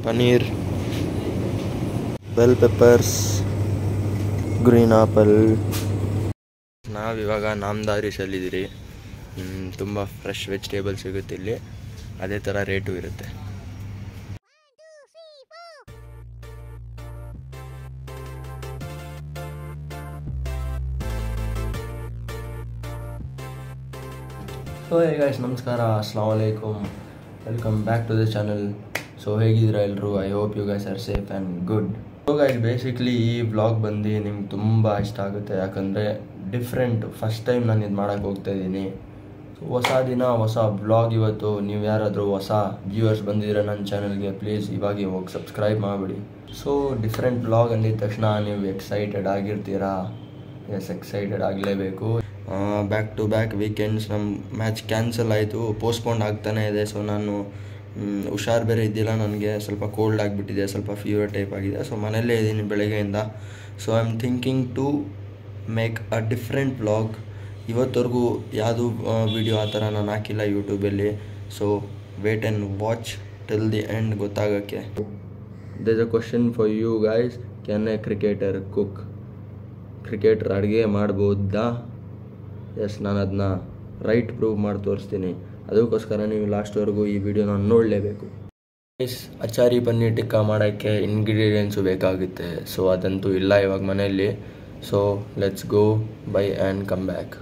Paneer bell peppers green apple ನಾವಿವಾಗ ನಾಮದಾರಿಸಲ್ಲಿದ್ದೀರಿ ತುಂಬ ಫ್ರೆಶ್ ವೆಜಿಟೇಬಲ್ ಸಿಗುತ್ತೆ ಇಲ್ಲಿ ಅದೇ ಥರ ರೇಟು ಇರುತ್ತೆ ಸೊ ಹೇ ಗೈಸ್ ನಮಸ್ಕಾರ ಅಸ್ಲಾಂ ವಲೈಕುಮ್ welcome back to the channel so ಹೇಗಿದ್ದೀರಾ ಎಲ್ಲರೂ I hope you guys are safe and good so guys basically ಈ ವ್ಲಾಗ್ ಬಂದು ನಿಮ್ಗೆ ತುಂಬ ಇಷ್ಟ ಆಗುತ್ತೆ ಯಾಕಂದರೆ ಡಿಫ್ರೆಂಟ್ ಫಸ್ಟ್ ಟೈಮ್ ನಾನು ಇದು ಮಾಡೋಕ್ಕೆ ಹೋಗ್ತಾ ಇದ್ದೀನಿ ಸೊ ಹೊಸ ದಿನ ಹೊಸ ವ್ಲಾಗ್ ಇವತ್ತು ನೀವು ಯಾರಾದರೂ ಹೊಸ ವ್ಯೂವರ್ಸ್ ಬಂದಿದ್ದೀರಾ ನನ್ನ ಚಾನಲ್ಗೆ ಪ್ಲೀಸ್ ಇವಾಗ ಹೋಗಿ ಸಬ್ಸ್ಕ್ರೈಬ್ ಮಾಡಿಬಿಡಿ ಸೊ ಡಿಫ್ರೆಂಟ್ ವ್ಲಾಗ್ ಅಂದಿದ ತಕ್ಷಣ ನೀವು ಎಕ್ಸೈಟೆಡ್ ಆಗಿರ್ತೀರಾ ಎಸ್ ಎಕ್ಸೈಟೆಡ್ ಆಗಲೇಬೇಕು ಬ್ಯಾಕ್ ಟು ಬ್ಯಾಕ್ ವೀಕೆಂಡ್ಸ್ ನಮ್ಮ ಮ್ಯಾಚ್ ಕ್ಯಾನ್ಸಲ್ ಆಯಿತು ಪೋಸ್ಟ್ಪೋಂಡ್ ಆಗ್ತಾನೆ ಇದೆ ಸೊ ನಾನು ಮ್, ಹುಷಾರು ಬೇರೆ ಇದ್ದಿಲ್ಲ ನನಗೆ ಸ್ವಲ್ಪ ಕೋಲ್ಡ್ ಆಗಿಬಿಟ್ಟಿದೆ ಸ್ವಲ್ಪ ಫೀವರ್ ಟೈಪ್ ಆಗಿದೆ ಸೊ ಮನೆಯಲ್ಲೇ ಇದ್ದೀನಿ ಬೆಳಗ್ಗೆಯಿಂದ so I am thinking to make a different vlog ಇವತ್ತವರೆಗೂ ಯಾವುದು ವಿಡಿಯೋ ಆ ಥರ ನಾನು ಹಾಕಿಲ್ಲ ಯೂಟ್ಯೂಬಲ್ಲಿ so wait and watch till the end ಗೊತ್ತಾಗೋಕ್ಕೆ there's a question for you guys can a cricketer cook cricketer ಅಡುಗೆ ಮಾಡ್ಬೋದಾ ಎಸ್ ನಾನು ಅದನ್ನ ರೈಟ್ ಪ್ರೂವ್ ಮಾಡಿ ತೋರಿಸ್ತೀನಿ ಅದಕ್ಕೋಸ್ಕರ ನೀವು ಲಾಸ್ಟ್ವರೆಗೂ ಈ ವಿಡಿಯೋನ ನೋಡಲೇಬೇಕು ಎಸ್ ಅಚಾರಿ ಪನ್ನೀರ್ ಟಿಕ್ಕಾ ಮಾಡೋಕ್ಕೆ ಇಂಗ್ರೀಡಿಯೆಂಟ್ಸು ಬೇಕಾಗುತ್ತೆ ಸೊ ಅದಂತೂ ಇಲ್ಲ ಇವಾಗ ಮನೆಯಲ್ಲಿ so let's go buy and come back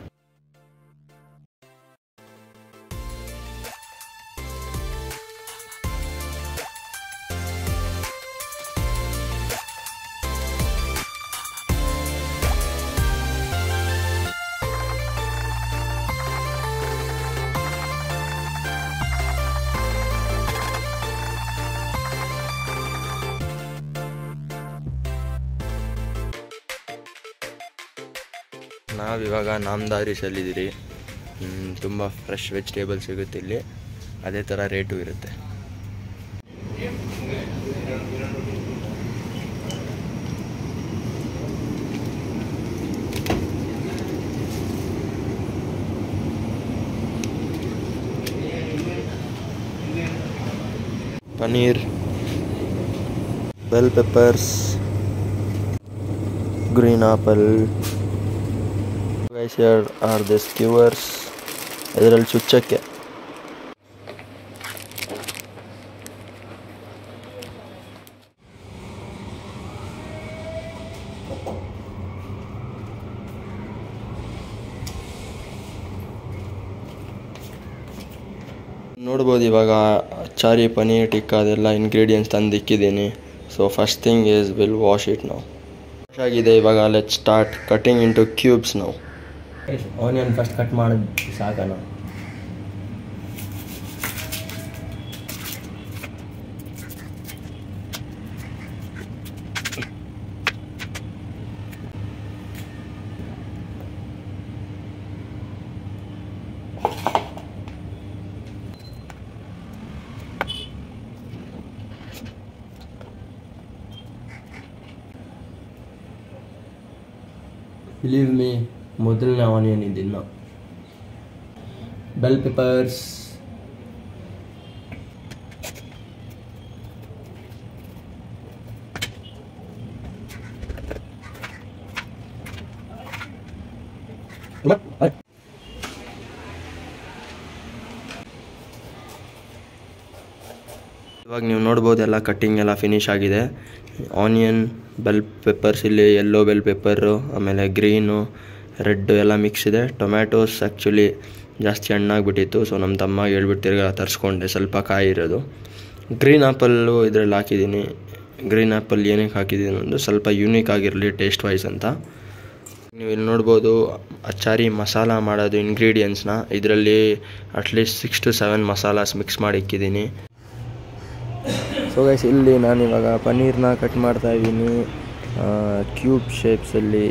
ನಾವಿವಾಗ ನಾಮದಾರಿಸಲ್ಲಿದ್ದೀರಿ ತುಂಬ ಫ್ರೆಶ್ ವೆಜಿಟೇಬಲ್ ಸಿಗುತ್ತೆ ಇಲ್ಲಿ ಅದೇ ಥರ ರೇಟು ಇರುತ್ತೆ paneer bell peppers green apple guys here are the skewers ಇದರಲ್ಲಿ ಚುಚ್ಚಕ್ಕೆ ನೋಡ್ಬೋದು ಇವಾಗ ಚಾರಿ ಪನೀರ್ ಟಿಕ್ಕಾ ಅದೆಲ್ಲ ಇಂಗ್ರೀಡಿಯೆಂಟ್ಸ್ ತಂದು ಇಕ್ಕಿದ್ದೀನಿ so first thing is will wash it ನಾವು ವಾಶ್ ಆಗಿದೆ ಇವಾಗ let start cutting into cubes ನಾವು ಆನಿಯನ್ ಫಸ್ಟ್ ಕಟ್ ಮಾಡಿ ಸಾಕಣ ಬಿಲೀವ್ ಮೀ ಮೊದಲನೇ ಆನಿಯನ್ ಇದಿನ್ನ ಬೆಲ್ ಪೆಪರ್ಸ್ ಇವಾಗ ನೀವು ನೋಡ್ಬೋದು ಎಲ್ಲ ಕಟ್ಟಿಂಗ್ ಎಲ್ಲ ಫಿನಿಶ್ ಆಗಿದೆ ಆನಿಯನ್ ಬೆಲ್ ಪೆಪ್ಪರ್ಸ್ ಇಲ್ಲಿ ಯೆಲ್ಲೋ ಬೆಲ್ ಪೆಪ್ಪರು ಆಮೇಲೆ ಗ್ರೀನು ರೆಡ್ ಎಲ್ಲ ಮಿಕ್ಸ್ ಇದೆ ಟೊಮ್ಯಾಟೋಸ್ ಆ್ಯಕ್ಚುಲಿ ಜಾಸ್ತಿ ಹಣ್ಣಾಗ್ಬಿಟ್ಟಿತ್ತು ಸೊ ನಮ್ಮ ತಮ್ಮ ಹೇಳ್ಬಿಟ್ಟು ತಿರ್ಗಾ ತರಿಸ್ಕೊಂಡೆ ಸ್ವಲ್ಪ ಕಾಯಿ ಇರೋದು ಗ್ರೀನ್ ಆ್ಯಪಲ್ಲು ಇದರಲ್ಲಿ ಹಾಕಿದ್ದೀನಿ ಗ್ರೀನ್ ಆ್ಯಪಲ್ ಏನಕ್ಕೆ ಹಾಕಿದ್ದೀನಿ ಅಂದರೆ ಸ್ವಲ್ಪ ಯೂನಿಕ್ ಆಗಿರಲಿ ಟೇಸ್ಟ್ ವೈಸ್ ಅಂತ ನೀವು ಇಲ್ಲಿ ನೋಡ್ಬೋದು ಅಚ್ಚಾರಿ ಮಸಾಲ ಮಾಡೋದು ಇಂಗ್ರೀಡಿಯೆಂಟ್ಸ್ನ ಇದರಲ್ಲಿ at least six to seven masalas mix ಮಾಡಿ ಇಕ್ಕಿದ್ದೀನಿ ಸೊ ಗೈಸ್ ಇಲ್ಲಿ ನಾನು ಇವಾಗ ಪನ್ನೀರ್ನ ಕಟ್ ಮಾಡ್ತಾ ಇದ್ದೀನಿ ಕ್ಯೂಬ್ ಶೇಪ್ಸಲ್ಲಿ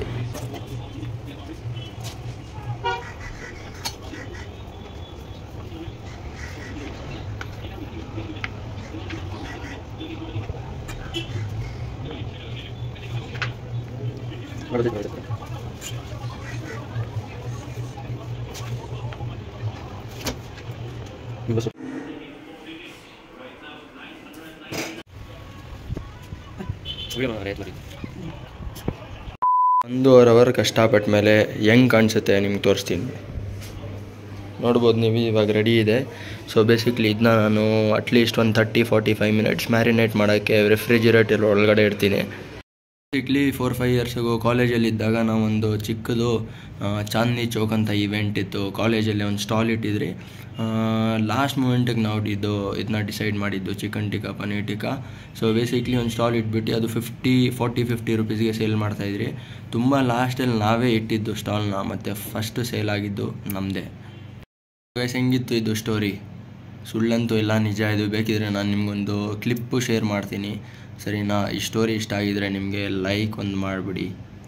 ಒಂದೂವರೆ ಅವರ್ ಕಷ್ಟಪಟ್ಟ ಮೇಲೆ ಹೆಂಗೆ ಕಾಣಿಸುತ್ತೆ ನಿಮ್ಗೆ ತೋರಿಸ್ತೀನಿ ನೋಡ್ಬೋದು ನೀವು ಇವಾಗ ರೆಡಿ ಇದೆ ಸೊ ಬೇಸಿಕ್ಲಿ ಇದನ್ನ ನಾನು ಅಟ್ಲೀಸ್ಟ್ ಒಂದು thirty forty five minutes marinate ಮಾಡೋಕ್ಕೆ ರೆಫ್ರಿಜಿರೇಟರ್ ಒಳಗಡೆ ಇಡ್ತೀನಿ ಬೇಸಿಕ್ಲಿ ಫೋರ್ ಫೈವ್ ಇಯರ್ಸಿಗೂ ಕಾಲೇಜಲ್ಲಿ ಇದ್ದಾಗ ನಾವೊಂದು ಚಿಕ್ಕದು ಆ, ಚಾಂದ್ನಿ ಚೌಕ್ ಅಂತ ಇವೆಂಟ್ ಇತ್ತು ಕಾಲೇಜಲ್ಲಿ ಒಂದು ಸ್ಟಾಲ್ ಇಟ್ಟಿದ್ರಿ ಲಾಸ್ಟ್ ಮೂಮೆಂಟಿಗೆ ನಾವು ಇದು ಇದನ್ನ ಡಿಸೈಡ್ ಮಾಡಿದ್ದು chicken tikka paneer tikka so basically ಒಂದು ಸ್ಟಾಲ್ ಇಟ್ಬಿಟ್ಟು ಅದು ಫಿಫ್ಟಿ ಫಾರ್ಟಿ ಫಿಫ್ಟಿ ರುಪೀಸ್ಗೆ ಸೇಲ್ ಮಾಡ್ತಾಯಿದ್ರಿ ತುಂಬ ಲಾಸ್ಟಲ್ಲಿ ನಾವೇ ಇಟ್ಟಿದ್ದು ಸ್ಟಾಲ್ನ ಮತ್ತು ಫಸ್ಟ್ ಸೇಲ್ ಆಗಿದ್ದು ನಮ್ಮದೇ ಗೈಸ್ ಹೆಂಗಿತ್ತು ಇದು ಸ್ಟೋರಿ ಸುಳ್ಳಂತೂ ಎಲ್ಲ ನಿಜ ಇದು ಬೇಕಿದ್ರೆ ನಾನು ನಿಮಗೊಂದು ಕ್ಲಿಪ್ಪು ಶೇರ್ ಮಾಡ್ತೀನಿ ಸರಿನಾ ಈ ಸ್ಟೋರಿ ಇಷ್ಟ ಆಗಿದ್ರೆ ನಿಮಗೆ ಲೈಕ್ ಒಂದು ಮಾಡಿಬಿಡಿ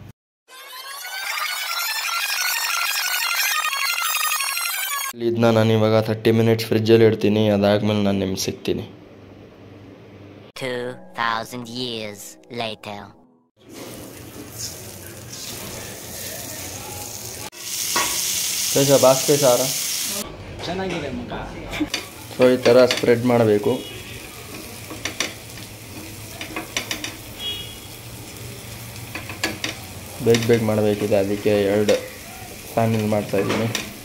ಇದನ್ನ ನಾನು ಇವಾಗ ತರ್ಟಿ ಮಿನಿಟ್ಸ್ ಫ್ರಿಜ್ಜಲ್ಲಿ ಇಡ್ತೀನಿ ಅದಾದ್ಮೇಲೆ ನಾನು ನಿಮ್ಗೆ ಸಿಗ್ತೀನಿ 2,000 years later. ಬೇಸ ಬಾಸ್ಕೆ ಸಾರ ಚೆನ್ನಾಗಿದೆ ಮಗ ಸೊ ಈ ಥರ ಸ್ಪ್ರೆಡ್ ಮಾಡಬೇಕು ಬೇಗ ಬೇಗ ಮಾಡಬೇಕಿದೆ ಅದಕ್ಕೆ ಎರಡು ಪ್ಯಾನಿಲ್ ಮಾಡ್ತಾಯಿದ್ದೀನಿ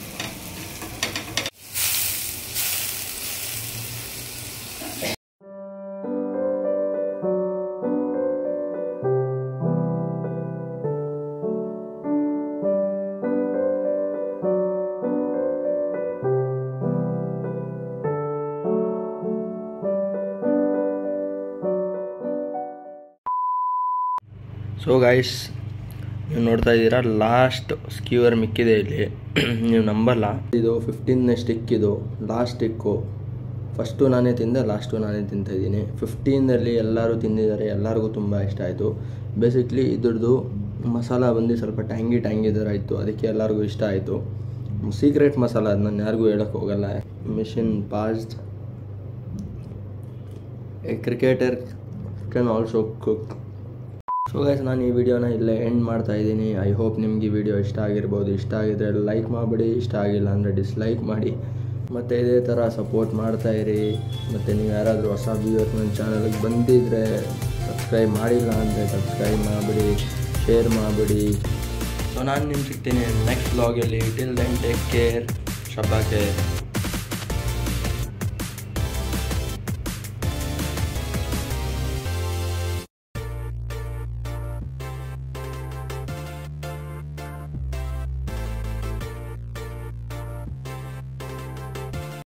ಸೊ ಗೈಸ್ ನೀವು ನೋಡ್ತಾ ಇದ್ದೀರಾ ಲಾಸ್ಟ್ ಸ್ಕ್ಯೂವರ್ ಮಿಕ್ಕಿದೆ ಇಲ್ಲಿ ನೀವು ನಂಬಲ್ಲ ಇದು ಫಿಫ್ಟೀನ್ ಸ್ಟಿಕ್ ಇದು ಲಾಸ್ಟ್ ಸ್ಟಿಕ್ಕು ಫಸ್ಟು ನಾನೇ ತಿಂದೆ ಲಾಸ್ಟು ನಾನೇ ತಿಂತಾ ಇದ್ದೀನಿ ಫಿಫ್ಟೀನಲ್ಲಿ ಎಲ್ಲರೂ ತಿಂದಿದ್ದಾರೆ ಎಲ್ಲರಿಗೂ ತುಂಬ ಇಷ್ಟ ಆಯಿತು ಬೇಸಿಕ್ಲಿ ಇದ್ರದ್ದು ಮಸಾಲ ಬಂದು ಸ್ವಲ್ಪ ಟ್ಯಾಂಗಿ ಟ್ಯಾಂಗಿ ಥರ ಇತ್ತು ಅದಕ್ಕೆ ಎಲ್ಲರಿಗೂ ಇಷ್ಟ ಆಯಿತು ಸೀಕ್ರೆಟ್ ಮಸಾಲ ಅದು ನಾನು ಯಾರಿಗೂ ಹೇಳೋಕ್ಕೆ ಹೋಗಲ್ಲ mission passed a cricketer can also cook so guys ನಾನು ಈ ವಿಡಿಯೋನ ಇಲ್ಲೇ ಎಂಡ್ ಮಾಡ್ತಾ ಇದ್ದೀನಿ ಐ ಹೋಪ್ ನಿಮ್ಗೆ ಈ ವಿಡಿಯೋ ಇಷ್ಟ ಆಗಿರ್ಬೋದು ಇಷ್ಟ ಆಗಿದ್ರೆ ಲೈಕ್ ಮಾಡಿಬಿಡಿ ಇಷ್ಟ ಆಗಿಲ್ಲ ಅಂದರೆ ಡಿಸ್ಲೈಕ್ ಮಾಡಿ ಮತ್ತು ಇದೇ ಥರ ಸಪೋರ್ಟ್ ಮಾಡ್ತಾ ಇರಿ ಮತ್ತು ನೀವು ಯಾರಾದರೂ ಹೊಸ ವ್ಯೂವರ್ಸ್ ನನ್ನ ಚಾನಲ್ಗೆ ಬಂದಿದ್ದರೆ ಸಬ್ಸ್ಕ್ರೈಬ್ ಮಾಡಿಲ್ಲ ಅಂದರೆ ಸಬ್ಸ್ಕ್ರೈಬ್ ಮಾಡಿಬಿಡಿ ಶೇರ್ ಮಾಡಿಬಿಡಿ ಸೊ ನಾನು ನಿಮ್ಗೆ ಸಿಗ್ತೀನಿ ನೆಕ್ಸ್ಟ್ ಬ್ಲಾಗಲ್ಲಿ ಟಿಲ್ ದೆನ್ ಟೇಕ್ ಕೇರ್ ಶಬ್ಬಾಕೆ